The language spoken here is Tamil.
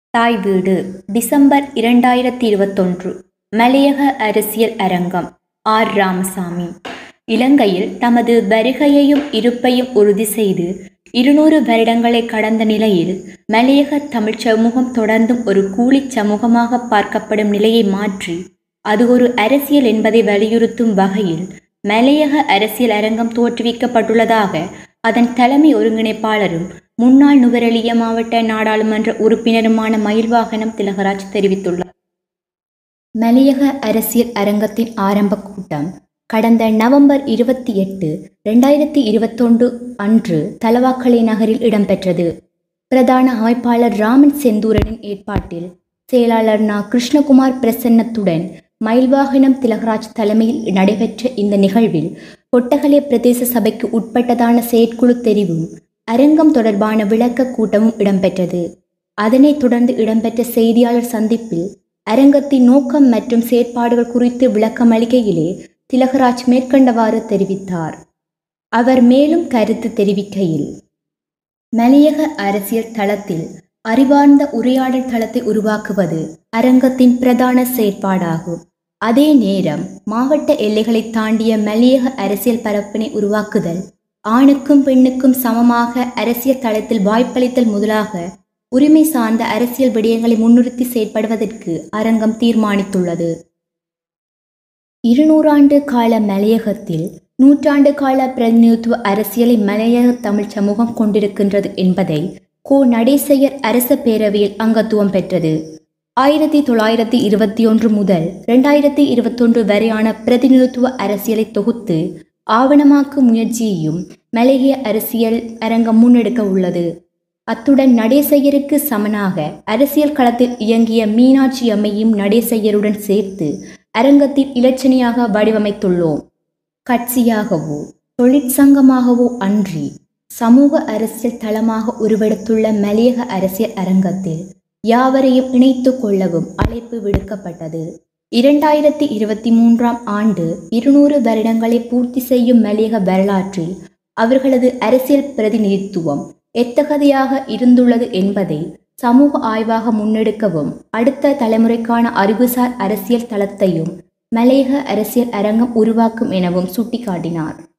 தாய் வீடு டிசம்பர் இரண்டாயிரத்தி இருபத்தொன்று மலையக அரசியல் அரங்கம் ஆர் ராமசாமி இலங்கையில் தமது வருகையையும் இருப்பையும் உறுதி செய்து இருநூறு வருடங்களை கடந்த நிலையில் மலையக தமிழ்ச் சமூகம் தொடர்ந்தும் ஒரு கூலிச் சமூகமாக பார்க்கப்படும் நிலையை மாற்றி அது ஒரு அரசியல் என்பதை வலியுறுத்தும் வகையில் மலையக அரசியல் அரங்கம் தோற்றுவிக்கப்பட்டுள்ளதாக அதன் தலைமை ஒருங்கிணைப்பாளரும் முன்னாள் நுவரெலிய மாவட்ட நாடாளுமன்ற உறுப்பினருமான மயில்வாகனம் திலகராஜ் தெரிவித்துள்ளார் மலையக அரசியல் அரங்கத்தின் ஆரம்ப கூட்டம் கடந்த நவம்பர் இருபத்தி எட்டு ரெண்டாயிரத்தி இருபத்தொன்று அன்று தலவாக்கலை நகரில் இடம்பெற்றது பிரதான அமைப்பாளர் ராமன் செந்தூரனின் ஏற்பாட்டில் செயலாளர் நா கிருஷ்ணகுமார் பிரசன்னத்துடன் மயில்வாகனம் திலகராஜ் தலைமையில் நடைபெற்ற இந்த நிகழ்வில் கொட்டகலை பிரதேச சபைக்கு உட்பட்டதான செயற்குழு தெரிவும் அரங்கம் தொடர்பான விளக்க கூட்டமும் இடம்பெற்றது அதனைத் தொடர்ந்து இடம்பெற்ற செய்தியாளர் சந்திப்பில் அரங்கத்தின் நோக்கம் மற்றும் செயற்பாடுகள் குறித்து விளக்கமளிக்கையிலே திலகராஜ் மேற்கண்டவாறு தெரிவித்தார் அவர் மேலும் கருத்து தெரிவிக்கையில் மலையக அரசியல் தளத்தில் அறிவார்ந்த உரையாடல் தளத்தை உருவாக்குவது அரங்கத்தின் பிரதான செயற்பாடாகும் அதே நேரம் மாவட்ட எல்லைகளை தாண்டிய மலையக அரசியல் பரப்பினை உருவாக்குதல் ஆணுக்கும் பெண்ணுக்கும் சமமாக அரசியல் தளத்தில் வாய்ப்பளித்தல் முதலாக உரிமை சார்ந்த அரசியல் விடயங்களை முன்னிறுத்தி செயற்படுவதற்கு அரங்கம் தீர்மானித்துள்ளது இருநூறாண்டு கால மலையகத்தில் நூற்றாண்டு கால பிரதிநிதித்துவ அரசியலை மலையக தமிழ் சமூகம் கொண்டிருக்கின்றது என்பதை கோ நடேசையர் அரச பேரவையில் அங்கத்துவம் பெற்றது ஆயிரத்தி தொள்ளாயிரத்தி இருபத்தி ஒன்று முதல் ரெண்டாயிரத்தி இருபத்தொன்று வரையான பிரதிநிதித்துவ அரசியலை தொகுத்து ஆவணமாக்கும் முயற்சியையும் மலைய அரசியல் அரங்கம் முன்னெடுக்க உள்ளது அத்துடன் நடேசையருக்கு சமனாக அரசியல் களத்தில் இயங்கிய மீனாட்சி அம்மையும் நடேசையருடன் சேர்த்து அரங்கத்தின் இலட்சணியாக வடிவமைத்துள்ளோம் கட்சியாகவோ தொழிற்சங்கமாகவோ அன்றி சமூக அரசியல் தளமாக உருவெடுத்துள்ள மலையக அரசியல் அரங்கத்தில் யாவரையும் இணைத்து கொள்ளவும் அழைப்பு விடுக்கப்பட்டது இரண்டாயிரத்தி இருபத்தி மூன்றாம் ஆண்டு இருநூறு வருடங்களை பூர்த்தி செய்யும் மலையக வரலாற்றில் அவர்களது அரசியல் பிரதிநிதித்துவம் எத்தகதையாக இருந்துள்ளது என்பதை சமூக ஆய்வாக முன்னெடுக்கவும் அடுத்த தலைமுறைக்கான அறிவுசார் அரசியல் தளத்தையும் மலையக அரசியல் அரங்கம் உருவாக்கும் எனவும் சுட்டிக்காட்டினார்